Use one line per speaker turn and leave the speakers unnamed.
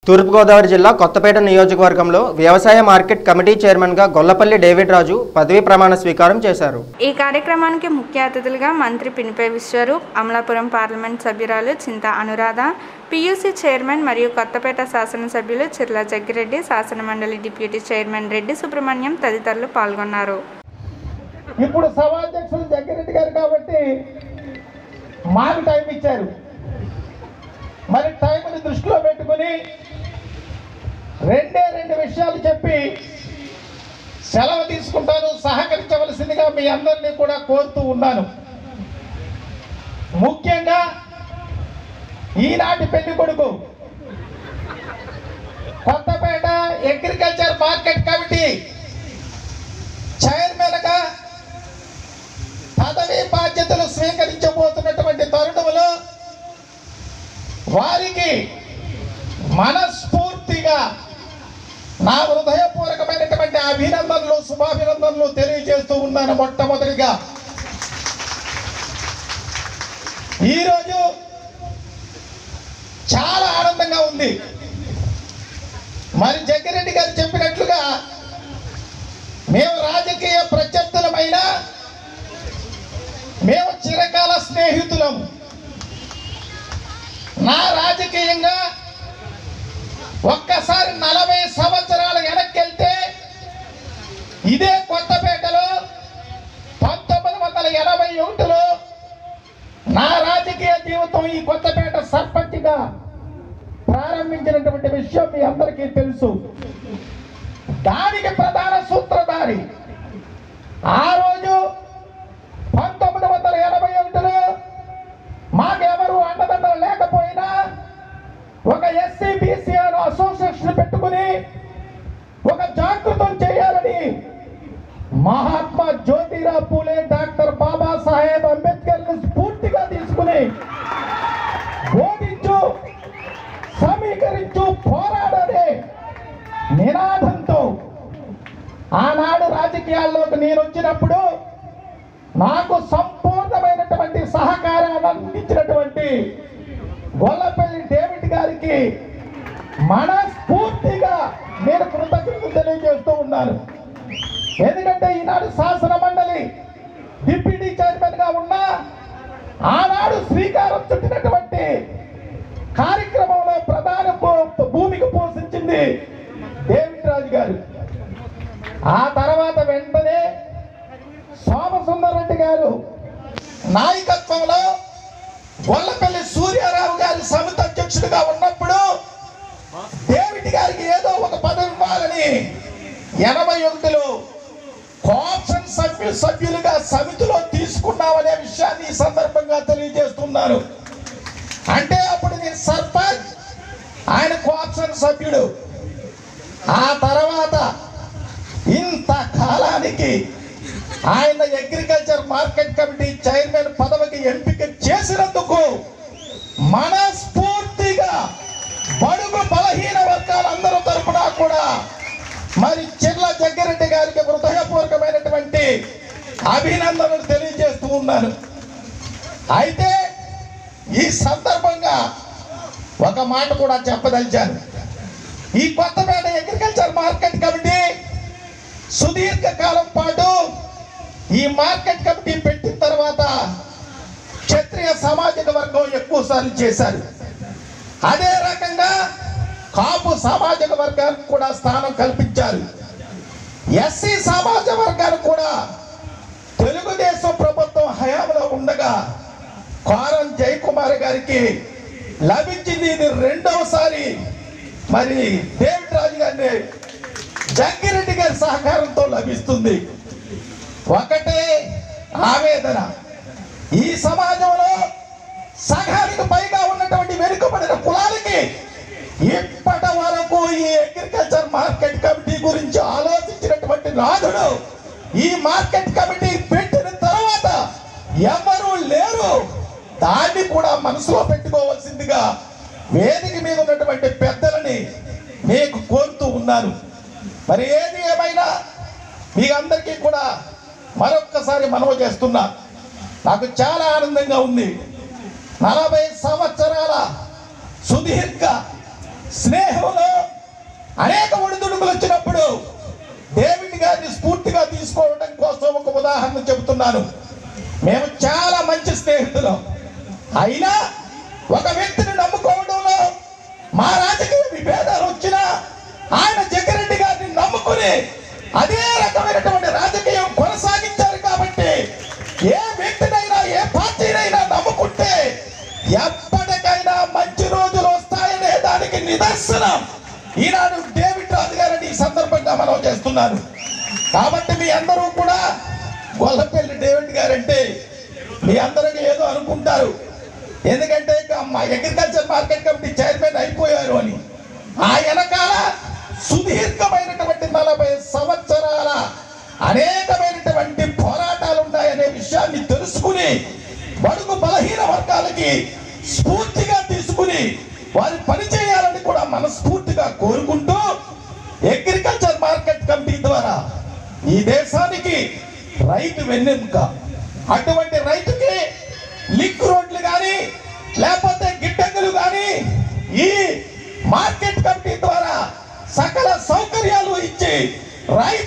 తూర్పుగోదావరి జిల్లా కొత్తపేట నియోజకవర్గంలో వ్యవసాయ మార్కెట్ కమిటీ చైర్మన్గా గొల్లపల్లి డేవిడ్ రాజు పదవీ ప్రమాణ స్వీకారం చేశారు
ఈ కార్యక్రమానికి ముఖ్య అతిథులుగా మంత్రి పినిపే విశ్వరూప్ అమలాపురం పార్లమెంట్ సభ్యురాలు చింత అనురాధ పియూసీ చైర్మన్ మరియు కొత్తపేట శాసనసభ్యులు చిర్ల జగ్గిరెడ్డి శాసనమండలి డిప్యూటీ చైర్మన్ రెడ్డి సుబ్రహ్మణ్యం తదితరులు పాల్గొన్నారు
ఇప్పుడు సభాధ్యక్షులు జగ్గిరెడ్డి గారు కాబట్టి మాకు టైం ఇచ్చారు మరి టైంని దృష్టిలో పెట్టుకుని రెండే రెండు విషయాలు చెప్పి సెలవు తీసుకుంటాను సహకరించవలసిందిగా మీ అందరినీ కూడా కోరుతూ ఉన్నాను ముఖ్యంగా ఈనాటి పెళ్లి కొడుకు కొత్తపేట అగ్రికల్చర్ మార్కెట్ కమిటీ చైర్మన్గా పదవీ బాధ్యతలు స్వీకరించబోతున్నటువంటి తరుణంలో వారికి మనస్ఫూర్తిగా నా హృదయపూర్వకమైనటువంటి అభినందనలు శుభాభినందనలు తెలియజేస్తూ ఉన్నాను మొట్టమొదటిగా ఈరోజు చాలా ఆనందంగా ఉంది మరి జగ్గిరెడ్డి గారు చెప్పినట్లుగా మేము రాజకీయ ప్రత్యర్థులమైనా మేము చిరకాల స్నేహితులం నా రాజకీయంగా ఒక్కసారి నలభై సంవత్సరాల వెనక్కి వెళ్తే ఇదే కొత్తపేటలో పంతొమ్మిది వందల ఎనభై ఒకటిలో నా రాజకీయ జీవితం ఈ కొత్తపేట సర్పంచ్గా ప్రారంభించినటువంటి విషయం మీ అందరికీ తెలుసు దానికి ప్రధాన సూత్రధారి ఆ రోజు పంతొమ్మిది వందల ఎనభై ఒకటిలో మాకెవరు అండదండలు లేకపోయినా ఒక ఎస్సీ బీసీ అని అసోసియేషన్ పెట్టుకుని ఒక జాగృతం చేయాలని మహాత్మా జ్యోతిరావు పూలే డాక్టర్ బాబాసాహెబ్ అంబేద్కర్ స్ఫూర్తిగా తీసుకుని బోధించు సమీకరించు పోరాడనే నినాదంతో ఆనాడు రాజకీయాల్లోకి నేను వచ్చినప్పుడు నాకు సంపూర్ణమైనటువంటి సహకారాన్ని అందించినటువంటి గొల్లపల్లి డేవిడ్ గారికి మనస్ఫూర్తిగా నేను కృతజ్ఞతలు తెలియజేస్తూ ఉన్నాను ఎందుకంటే ఈనాడు శాసన మండలి డిప్యూటీ చైర్మన్ గా ఉన్న ఆనాడు శ్రీకారం చుట్టినటువంటి కార్యక్రమంలో ప్రధాన భూ- భూమిక పోషించింది డేవిడ్ రాజు గారు ఆ తర్వాత వెంటనే సోమసుందరెడ్డి గారు నాయకత్వంలో గొల్లపల్లి సూర్యారావు గారి సమితి అధ్యక్షుడిగా ఉన్నప్పుడు డేవిడ్ గారికి ఏదో ఒక పదవి ఇవ్వాలని ఎనభై ఒకటిలో కోఆప్షన్ సభ్యు సభ్యులుగా సమితిలో తీసుకున్నామనే విషయాన్ని ఈ సందర్భంగా తెలియజేస్తున్నాను అంటే అప్పుడు నేను సర్పంచ్ ఆయన కోఆప్షన్ సభ్యుడు ఆ తర్వాత ఇంత కాలానికి ఆయన అగ్రికల్చర్ మార్కెట్ కమిటీ చైర్మన్ పదవికి ఎంపిక చేసినందుకు మనస్ఫూర్తిగా బడుగు బలహీన వర్గాలందరూ తరపున కూడా మరి చిర్ల జగ్గిరెడ్డి గారికి హృదయపూర్వకమైనటువంటి అభినందనలు తెలియజేస్తూ ఉన్నాను అయితే ఈ సందర్భంగా ఒక మాట కూడా చెప్పదలిచాను ఈ కొత్తపేట అగ్రికల్చర్ మార్కెట్ కమిటీ సుదీర్ఘ కాలం పాటు ఈ మార్కెట్ కమిటీ పెట్టిన తర్వాత క్షత్రియ సామాజిక వర్గం ఎక్కువ సార్లు చేశారు అదే రకంగా కాపు సామాజిక వర్గానికి కూడా స్థానం కల్పించారు ఎస్సీ సామాజిక వర్గానికి కూడా తెలుగుదేశం ప్రభుత్వం హయాంలో ఉండగా కారం జయకుమార్ గారికి లభించింది ఇది రెండవసారి మరి డేవిడ్ రాజు గారిని జగ్గిరెడ్డి గారి సహకారంతో లభిస్తుంది ఒకటే ఆవేదన ఈ సమాజంలో సగానికి పైగా ఉన్నటువంటి వెనుకబడిన కులాలకి ఇప్పటి వరకు ఈ అగ్రికల్చర్ మార్కెట్ కమిటీ గురించి ఆలోచించినటువంటి నాదుడు ఈ మార్కెట్ కమిటీ పెట్టిన తర్వాత ఎవరు లేరు దాన్ని కూడా మనసులో పెట్టుకోవాల్సిందిగా వేదిక మీద ఉన్నటువంటి పెద్దలని మీకు కోరుతూ ఉన్నాను మరి ఏది ఏమైనా మీ అందరికీ కూడా మరొక్కసారి మనవి చేస్తున్నా నాకు చాలా ఆనందంగా ఉంది నలభై సంవత్సరాల సుదీర్ఘ స్నేహంలో అనేక ఒడిదుడుకులు వచ్చినప్పుడు డేవిడ్ గారిని స్ఫూర్తిగా తీసుకోవడం కోసం ఒక ఉదాహరణ చెబుతున్నాను మేము చాలా మంచి స్నేహితులం అయినా ఒక వ్యక్తిని నమ్ముకోవడంలో మా రాజకీయ విభేదాలు వచ్చినా ఆయన జగ్గిరెడ్డి గారిని నమ్ముకుని అదే రకమైనటువంటి రాజకీయం కొనసాగించారు కాబట్టి ఏ వ్యక్తినైనా ఏ పార్టీనైనా నమ్ముకుంటే ఎప్పటికైనా మంచి రోజులు వస్తాయనే దానికి నిదర్శనం ఈనాడు డేవిడ్ రాజు గారిని ఈ సందర్భంగా మనం చేస్తున్నారు కాబట్టి మీ అందరూ కూడా గొల్లపల్లి డేవిడ్ గారంటే మీ అందరికీ ఏదో అనుకుంటారు ఎందుకంటే ఇక మా అగ్రికల్చర్ మార్కెట్ కమిటీ చైర్మన్ అయిపోయారు అని ఆ వెనకాల సుదీర్ఘమైనటువంటి నలభై సంవత్సరాల అనేకమైనటువంటి పోరాటాలు ఉన్నాయనే విషయాన్ని తెలుసుకుని బడుగు బలహీన వర్గాలకి స్ఫూర్తిగా తీసుకుని వారి పని చేయాలని కూడా మనస్ఫూర్తిగా కోరుకుంటూ అగ్రికల్చర్ మార్కెట్ కమిటీ ద్వారా ఈ దేశానికి రైతు వెన్నెముక అటువంటి రైతుకి లింక్ రోడ్లు కానీ లేకపోతే గిడ్డంగులు కానీ ఈ మార్కెట్ కమిటీ ద్వారా సకల సౌకర్యాలు ఇచ్చి రైతు